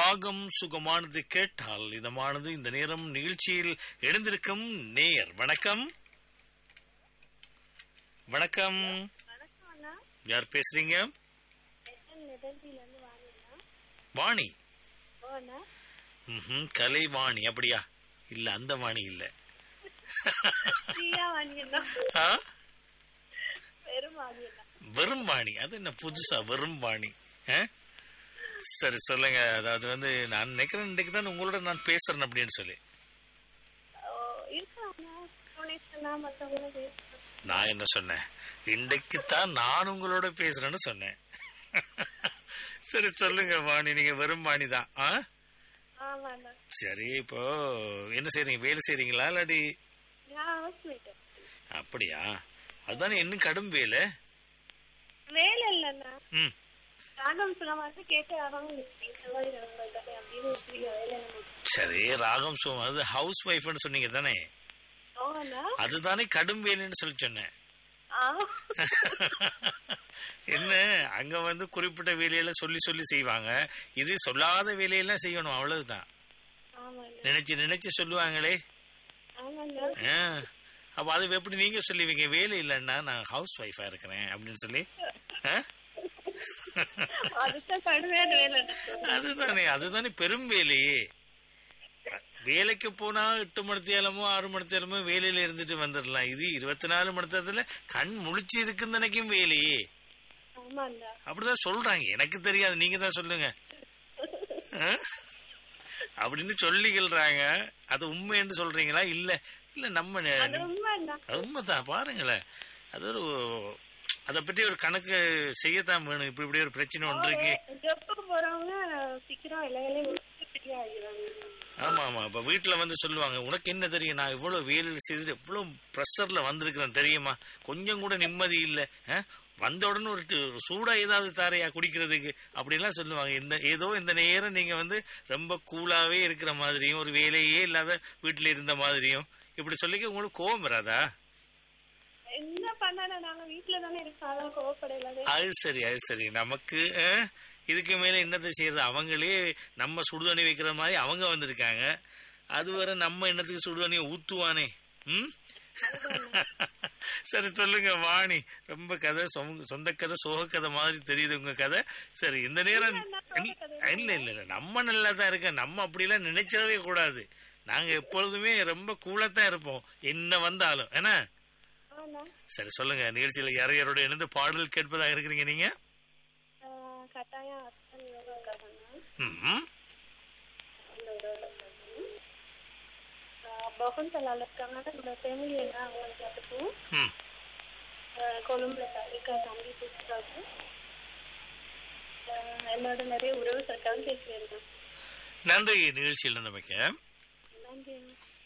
ராகம் சுகமானது கேட்டால் இதமானது இந்த நேரம் நிகழ்ச்சியில் எழுந்திருக்கும் நேயர் வணக்கம் வணக்கம் வணக்கம் அண்ணா யார் பேசுறீங்க எஸ்எல் நெதர்ஜிலேருந்து வாங்கினா வாணி ஓ அண்ணா ம்ஹும், கலைவாணி அப்படியா இல்ல அந்த வாணி இல்ல ஃப்ரீயா வாங்கினா ஆ? வெறும் வாங்கினா வெறும் வாணி அது என்ன புதுசா வெறும் வாணி ஆ? சரி சொல்லுங்க அதாவது வந்து நான் நினைக்கிறேன் இன்னைக்கு தான் உங்களோட நான் பேசுறேன் அப்படின்னு சொல்லி ஓ இருக்காண்ணா டொனேஷனா மற்றவங்களும் பேசுகிறேன் நான் என்ன சொன்னேன் இன்றைக்கு தான் நான் உங்களோட பேசுறேன்னு சொன்னேன் சரி சொல்லுங்க வாணி நீங்க வெறும் வாணி தான் ஆ ஆமாண்ணா சரி இப்போ என்ன செய்றீங்க வேலை செய்றீங்களா இல்லாடி நான் ஹவுஸ் மேட்டு அப்படியா அதுதானே இன்னும் கடும் வேலை வேலை இல்லைண்ணா ம் ராகம் சுலமாக கேட்டு அவங்க இந்த மாதிரி நடந்தது அப்படின்னு சொல்லி வேலை நம்ம சரி ராகம் சோ அது ஹவுஸ் ஒய்ஃப்னு சொன்னீங்க தானே ஓ அண்ணா அதுதானே கடும் வேலைன்னு சொல்லி சொன்னேன் ஆ என்ன அங்க வந்து குறிப்பிட்ட வேலையெல்லாம் சொல்லி சொல்லி செய்வாங்க இது சொல்லாத வேலையெல்லாம் செய்யணும் அவ்வளவுதான் ஆமாண்ணா நினைச்சு நினைச்சு சொல்லுவாங்களே ஆமாண்ணா ஆ, அப்ப அது எப்படி நீங்க சொல்லுவீங்க வேலை இல்லைன்னா நான் ஹவுஸ் ஒய்ஃபா இருக்கிறேன் அப்படின்னு சொல்லி ஆ? அதுதான் கடுமையான வேலை அதுதானே அதுதானே பெரும் வேலையே வேலைக்கு போனா எட்டு மணித்தேலமோ ஆறு மணித்தேலமோ வேலையில இருந்துட்டு வந்துடலாம் இது இருபத்தி நாலு மணித்தேலத்துல கண் முழிச்சு இருக்குன்னு நினைக்கும் வேலையே ஆமாண்ணா அப்படிதான் சொல்றாங்க எனக்கு தெரியாது நீங்க தான் சொல்லுங்க ஆ? அப்படின்னு சொல்லிக்கிறாங்க அது உண்மைன்னு சொல்றீங்களா இல்ல இல்ல நம்ம நெ- அது உண்மைண்ணா அது உண்மைதான் பாருங்களேன் அது ஒரு அதை பற்றி ஒரு கணக்கு செய்யத்தான் வேணும் இப்படி இப்படி ஒரு பிரச்சனை ஒன்று இருக்கு ஜப்புக்கு போறவங்க சீக்கிரம் எல்லா வேலையும் முடிச்சுட்டு ஃப்ரீ ஆகிடுவாங்க ஆமா ஆமா இப்ப வீட்டுல வந்து சொல்லுவாங்க உனக்கு என்ன தெரியும் நான் இவ்வளவு வேலையில் செய்துட்டு எவ்வளவு ப்ரெஷர்ல வந்திருக்கிறேன் தெரியுமா கொஞ்சம் கூட நிம்மதி இல்ல ஆ? வந்த உடனே ஒரு டு- சூடா ஏதாவது தாரையா குடிக்கிறதுக்கு அப்படிலாம் சொல்லுவாங்க இந்த ஏதோ இந்த நேரம் நீங்க வந்து ரொம்ப கூலாவே இருக்கிற மாதிரியும் ஒரு வேலையே இல்லாத வீட்டுல இருந்த மாதிரியும் இப்படி சொல்லிக்க உங்களுக்கு கோவம் வராதா என்ன பண்ணாலும் நாங்க வீட்டுல தானே இருக்கோம் அதான் கோவப்படல அது சரி அது சரி நமக்கு ஆ, இதுக்கு மேல என்னத்தை செய்யறது அவங்களே நம்ம சுடுதண்ணி வைக்கிற மாதிரி அவங்க வந்திருக்காங்க அது வரை நம்ம என்னத்துக்கு சுடுதண்ணியை ஊத்துவானே ம் சரி சொல்லுங்க வாணி ரொம்ப கதை சொந்த- சொந்த கதை சோக கதை மாதிரி தெரியுது உங்க கதை சரி இந்த நேரம் இல்ல இல்ல இல்ல இல்ல நம்ம நல்லா தான் இருக்க நம்ம அப்படிலாம் நினைச்சிடவே கூடாது நாங்க எப்பொழுதுமே ரொம்ப கூலத்தான் இருப்போம் என்ன வந்தாலும் என்ன ஆனா சரி சொல்லுங்க நிகழ்ச்சியில யார் யாரோட இணைந்து பாடல் கேட்பதாக இருக்கிறீங்க நீங்க ஆஹ் கட்டாயம் அஸ்தன் யோகா கவனம் ம்ஹும். பகுந்தலால இருக்காங்க என்னோட ஃபேமிலி என்ன அவங்களுக்கு அதுக்கும் ம். கொழும்புல இருக்க தம்பி சிஸ்டராக என்னோட நிறைய உறவு இருக்காங்க கேட்கிறேன் நன்றி நிகழ்ச்சியில் இருந்தமைக்க நன்றி